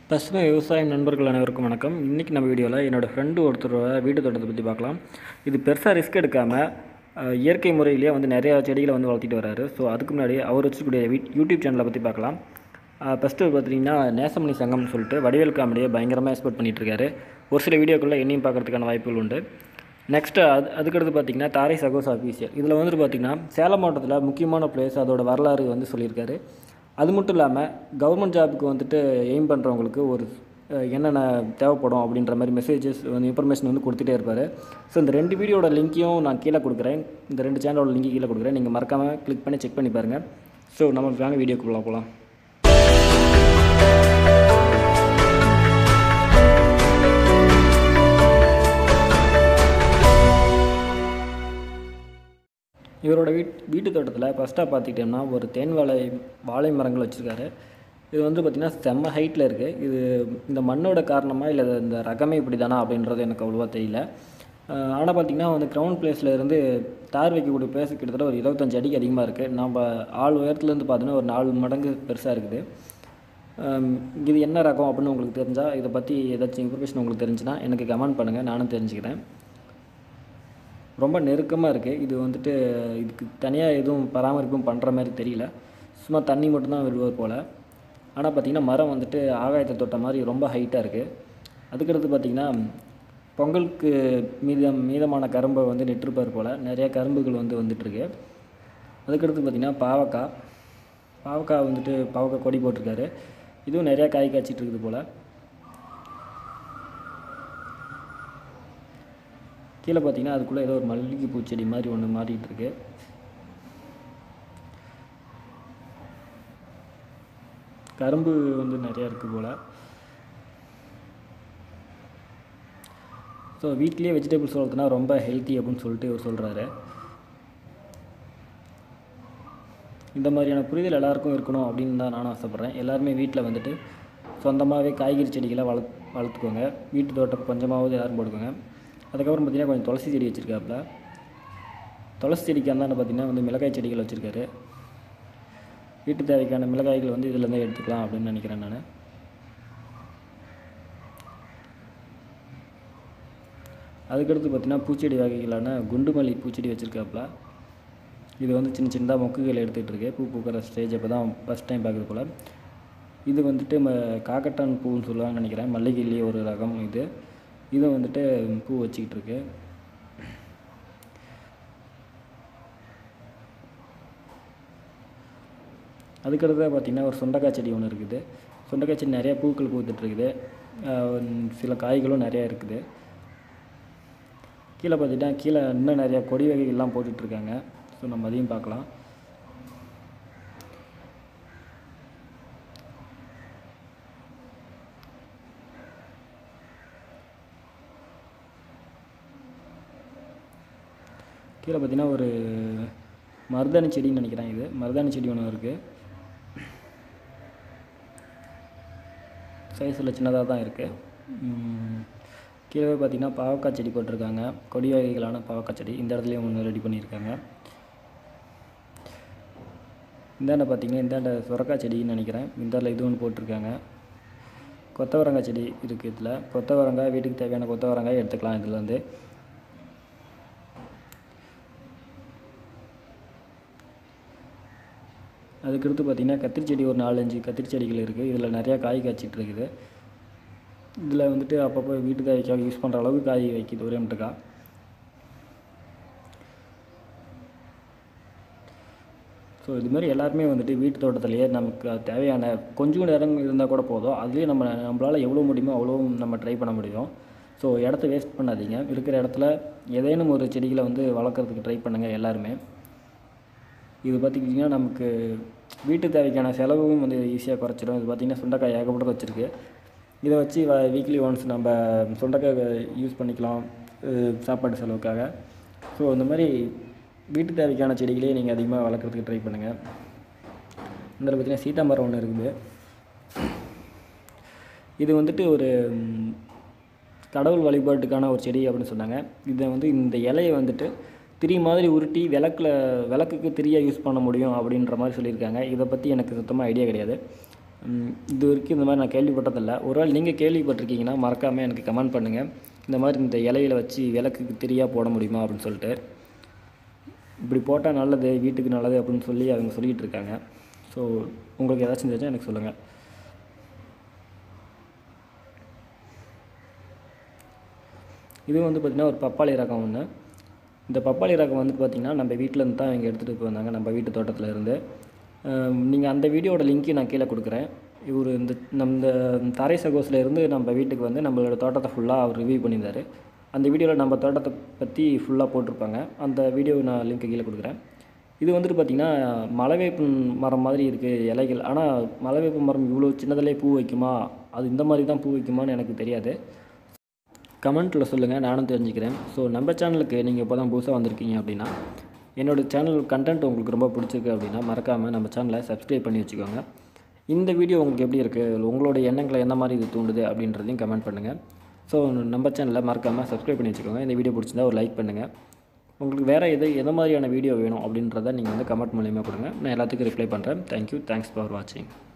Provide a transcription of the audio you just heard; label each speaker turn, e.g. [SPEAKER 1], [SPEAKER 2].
[SPEAKER 1] பசுமை விவசாய நண்பர்கள் அனைவருக்கும் வணக்கம் இன்றைக்கி நம்ம வீடியோவில் என்னோடய ஃப்ரெண்டு ஒருத்தரோட வீட்டு தோட்டத்தை பற்றி பார்க்கலாம் இது பெருசாக ரிஸ்க் எடுக்காமல் அஹ், இயற்கை முறையிலேயே வந்து நிறையா செடிகளை வந்து வளர்த்திட்டு வராரு ஸோ அதுக்கு முன்னாடி அவர் வச்சுக்கூடிய வீட் யூடியூப் சேனலை பற்றி பார்க்கலாம் ஃபஸ்ட்டு பார்த்தீங்கன்னா நேசமணி சங்கம்னு சொல்லிட்டு வடிவேல் காமெடியை பயங்கரமாக எக்ஸ்போர்ட் பண்ணிகிட்ருக்காரு ஒரு சில வீடியோக்குள்ளே என்னையும் பார்க்கறதுக்கான வாய்ப்புகள் உண்டு நெக்ஸ்ட்டு அது அதுக்கடுத்து பார்த்தீங்கன்னா தாரை சகோஸ் ஆஃபீஸியல் இதில் வந்துட்டு பார்த்தீங்கன்னா சேலம் மாவட்டத்தில் முக்கியமான பிளேஸ் அதோட வரலாறு வந்து சொல்லியிருக்காரு அது மட்டும் இல்லாமல் கவர்மெண்ட் ஜாபுக்கு வந்துட்டு எய்ம் பண்ணுறவங்களுக்கு ஒரு அஹ், என்னென்ன தேவைப்படும் அப்படின்ற மாதிரி மெசேஜஸ் வந்து இன்ஃபர்மேஷன் வந்து கொடுத்துட்டே இருப்பார் ஸோ இந்த ரெண்டு வீடியோட லிங்க்கையும் நான் கீழே கொடுக்குறேன் இந்த ரெண்டு சேனலோட லிங்க் கீழே கொடுக்குறேன் நீங்கள் மறக்காமல் கிளிக் பண்ணி செக் பண்ணி பாருங்கள் ஸோ நம்ம வாங்க வீடியோக்குள்ளே போகலாம் இவரோட வீட் வீட்டு தோட்டத்தில் ஃபஸ்ட்டாக பார்த்துக்கிட்டோம்னா ஒரு தேன் வாழை வாழை மரங்கள் வச்சுருக்காரு இது வந்து பார்த்திங்கன்னா செம்ம ஹைட்டில் இருக்குது இது இந்த மண்ணோட காரணமாக இல்லை இந்த ரகமே இப்படி தானா அப்படின்றது எனக்கு அவ்வளோவா தெரியல ஆனால் பார்த்திங்கன்னா வந்து கிரவுண்ட் பிளேஸில் இருந்து தார் வைக்கக்கூடிய பிளேஸ் கிட்டத்தட்ட ஒரு இருபத்தஞ்சு அடிக்கு அதிகமாக இருக்குது நம்ம ஆள் உயரத்துலேருந்து பார்த்தோன்னா ஒரு நாலு மடங்கு பெருசாக இருக்குது ஆம், இது என்ன ரகம் அப்படின்னு உங்களுக்கு தெரிஞ்சால் இதை பற்றி ஏதாச்சும் இன்ஃபர்மேஷன் உங்களுக்கு தெரிஞ்சுன்னா எனக்கு கமெண்ட் பண்ணுங்கள் நானும் தெரிஞ்சுக்கிறேன் ரொம்ப நெருக்கமாக இருக்குது இது வந்துட்டு இதுக்கு தனியாக எதுவும் பராமரிப்பும் பண்ணுற மாதிரி தெரியல சும்மா தண்ணி மட்டும்தான் விடுவார் போல் ஆனால் பார்த்திங்கன்னா மரம் வந்துட்டு ஆகாயத்தை தொட்ட மாதிரி ரொம்ப ஹைட்டாக இருக்குது அதுக்கடுத்து பார்த்திங்கன்னா பொங்கலுக்கு மீதம் மீதமான கரும்பை வந்து நெட்டிருப்பார் போல் நிறைய கரும்புகள் வந்து வந்துட்டுருக்கு அதுக்கடுத்து பார்த்திங்கன்னா பாவக்காய் பாவக்காய் வந்துட்டு பாவக்காய் கொடி போட்டிருக்காரு இதுவும் நிறையா காய் காய்ச்சிட்டு இருக்குது போல் கீழே பார்த்தீங்கன்னா அதுக்குள்ளே ஏதோ ஒரு மல்லிகை பூச்செடி மாதிரி ஒன்று மாட்டிகிட்டு இருக்கு கரும்பு வந்து நிறையா இருக்குது போல் ஸோ வீட்லேயே வெஜிடபிள்ஸ் வளர்த்துனா ரொம்ப ஹெல்த்தி அப்படின்னு சொல்லிட்டு இவர் சொல்கிறாரு இந்த மாதிரியான புரிதல் எல்லாருக்கும் இருக்கணும் அப்படின்னு தான் நானும் ஆசைப்பட்றேன் எல்லாருமே வீட்டில் வந்துட்டு சொந்தமாகவே காய்கறி செடிகளை வள வளர்த்துக்கோங்க வீட்டு தோட்டம் கொஞ்சமாவது யாரும் போட்டுக்கோங்க அதுக்கப்புறம் பார்த்திங்கன்னா கொஞ்சம் துளசி செடி வச்சுருக்காப்புல துளசி செடிக்கு அந்தாண்ட பார்த்திங்கன்னா வந்து மிளகாய் செடிகள் வச்சுருக்காரு வீட்டு தேவைக்கான மிளகாய்கள் வந்து இதுலேருந்தே எடுத்துக்கலாம் அப்படின்னு நினைக்கிறேன் நான் அதுக்கடுத்து பார்த்திங்கன்னா பூச்செடி வகைகளான குண்டுமல்லி பூச்செடி வச்சுருக்காப்புல இது வந்து சின்ன சின்னதாக மொக்குகள் எடுத்துகிட்டு இருக்கு பூ பூக்கிற ஸ்டேஜ் அப்போ தான் ஃபஸ்ட் டைம் பார்க்குறது போல் இது வந்துட்டு ம காக்கட்டான் பூன்னு சொல்லுவாங்கன்னு நினைக்கிறேன் மல்லிகைலேயே ஒரு ரகம் இது இது வந்துட்டு பூ வச்சுக்கிட்டு இருக்கு அதுக்கடுத்ததாக பார்த்திங்கன்னா ஒரு சுண்டக்காய் செடி ஒன்று இருக்குது சுண்டக்காய் செடி நிறையா பூக்கள் பூத்துட்டு இருக்குது ஆஹ் சில காய்களும் நிறையா இருக்குது கீழே பார்த்துட்டா கீழே இன்னும் நிறையா கொடி வகைகள்லாம் போட்டுட்ருக்காங்க ஸோ நம்ம அதையும் பார்க்கலாம் கீழே பார்த்தீங்கன்னா ஒரு மருதாணி செடின்னு நினைக்கிறேன் இது மருதாணி செடி ஒன்று இருக்குது சைஸில் சின்னதாக தான் இருக்குது கீழே பார்த்தீங்கன்னா பாவக்காய் செடி போட்டிருக்காங்க கொடி வகைகளான பாவக்காய் செடி இந்த இடத்துலையும் ஒன்று ரெடி பண்ணியிருக்காங்க இந்தாண்ட பார்த்தீங்கன்னா இந்தாண்ட சுரக்காய் செடின்னு நினைக்கிறேன் இந்தாண்ட இது ஒன்று போட்டிருக்காங்க கொத்தவரங்காய் செடி இருக்குது இதில் கொத்தவரங்காய் வீட்டுக்கு தேவையான கொத்தவரங்காய் எடுத்துக்கலாம் இதுலேருந்து அதுக்கடுத்து பார்த்திங்கன்னா கத்திரி செடி ஒரு நாலஞ்சு கத்திரி செடிகள் இருக்குது இதில் நிறையா காய் காய்ச்சிட்டு இருக்குது இதில் வந்துட்டு அப்பப்போ வீட்டு தேவைக்காக யூஸ் பண்ணுற அளவுக்கு காய் வைக்கிது ஒரே மட்டுக்கா ஸோ இது மாதிரி எல்லாருமே வந்துட்டு வீட்டு தோட்டத்திலேயே நமக்கு அது தேவையான கொஞ்சம் இடம் இருந்தால் கூட போதும் அதுலேயே நம்ம நம்மளால் எவ்வளோ முடியுமோ அவ்வளோ நம்ம ட்ரை பண்ண முடியும் ஸோ இடத்த வேஸ்ட் பண்ணாதீங்க இருக்கிற இடத்துல ஏதேனும் ஒரு செடிகளை வந்து வளர்க்குறதுக்கு ட்ரை பண்ணுங்கள் எல்லாருமே இது பார்த்துக்கிட்டிங்கன்னா நமக்கு வீட்டு தேவைக்கான செலவும் வந்து ஈஸியாக குறைச்சிடும் இது பார்த்திங்கன்னா சுண்டைக்காய் ஏகப்பட்டது வச்சுருக்கு இதை வச்சு வீக்லி ஒன்ஸ் நம்ம சுண்டைக்காய் யூஸ் பண்ணிக்கலாம் அஹ் சாப்பாட்டு செலவுக்காக ஸோ இந்த மாதிரி வீட்டு தேவைக்கான செடிகளே நீங்கள் அதிகமாக வளர்க்குறதுக்கு ட்ரை பண்ணுங்கள் இதில் பார்த்திங்கன்னா சீதா மரம் ஒன்று இருக்குது இது வந்துட்டு ஒரு ம், கடவுள் வழிபாட்டுக்கான ஒரு செடி அப்படின்னு சொன்னாங்க இதை வந்து இந்த இலையை வந்துட்டு திரி மாதிரி உருட்டி விளக்கில் விளக்குக்கு திரியாக யூஸ் பண்ண முடியும் அப்படின்ற மாதிரி சொல்லியிருக்காங்க இதை பற்றி எனக்கு சுத்தமாக ஐடியா கிடையாது ம், இது வரைக்கும் இந்த மாதிரி நான் கேள்விப்பட்டதில்ல ஒருவேளை நீங்கள் கேள்விப்பட்டிருக்கீங்கன்னா மறக்காமல் எனக்கு கமெண்ட் பண்ணுங்கள் இந்த மாதிரி இந்த இலையில வச்சு விளக்குக்கு திரியாக போட முடியுமா அப்படின்னு சொல்லிட்டு இப்படி போட்டால் நல்லது வீட்டுக்கு நல்லது அப்படின்னு சொல்லி அவங்க சொல்லிகிட்டு இருக்காங்க ஸோ உங்களுக்கு ஏதாச்சும் தெரிஞ்சால் எனக்கு சொல்லுங்கள் இது வந்து பார்த்திங்கன்னா ஒரு பப்பாளி ரகம் ஒன்று இந்த பப்பாளி ரகம் வந்து பார்த்திங்கன்னா நம்ம வீட்டில் இருந்து தான் இங்கே எடுத்துகிட்டு போயிருந்தாங்க நம்ம வீட்டு தோட்டத்தில் இருந்து நீங்கள் அந்த வீடியோட லிங்க்கையும் நான் கீழே கொடுக்குறேன் இவர் இந்த நம்ம இந்த தரை சகோஸில் இருந்து நம்ம வீட்டுக்கு வந்து நம்மளோட தோட்டத்தை ஃபுல்லாக அவர் ரிவ்யூ பண்ணியிருந்தார் அந்த வீடியோவில் நம்ம தோட்டத்தை பற்றி ஃபுல்லாக போட்டிருப்பாங்க அந்த வீடியோ நான் லிங்க் கீழே கொடுக்குறேன் இது வந்துட்டு பார்த்திங்கன்னா மலைவேப்பு மரம் மாதிரி இருக்குது இலைகள் ஆனால் மலைவேப்பு மரம் இவ்வளோ சின்னதிலே பூ வைக்குமா அது இந்த மாதிரி தான் பூ வைக்குமான்னு எனக்கு தெரியாது கமெண்ட்டில் சொல்லுங்கள் நானும் தெரிஞ்சுக்கிறேன் ஸோ நம்ம சேனலுக்கு நீங்கள் இப்போ தான் புதுசாக வந்திருக்கீங்க அப்படின்னா என்னோட சேனல் கண்டென்ட் உங்களுக்கு ரொம்ப பிடிச்சிருக்கு அப்படின்னா மறக்காமல் நம்ம சேனலை சப்ஸ்கிரைப் பண்ணி வச்சுக்கோங்க இந்த வீடியோ உங்களுக்கு எப்படி இருக்குது உங்களோட எண்ணங்களை எந்த மாதிரி இது தூண்டுது அப்படின்றதையும் கமெண்ட் பண்ணுங்கள் ஸோ நம்ம சேனலை மறக்காமல் சப்ஸ்கிரைப் பண்ணி வச்சுக்கோங்க இந்த வீடியோ பிடிச்சிருந்தா ஒரு லைக் பண்ணுங்கள் உங்களுக்கு வேறு எது எந்த மாதிரியான வீடியோ வேணும் அப்படின்றத நீங்கள் வந்து கமெண்ட் மூலியமாக கொடுங்க நான் எல்லாத்துக்கும் ரிப்ளை பண்ணுறேன் தேங்க்யூ தேங்க்ஸ் ஃபார் வாட்சிங்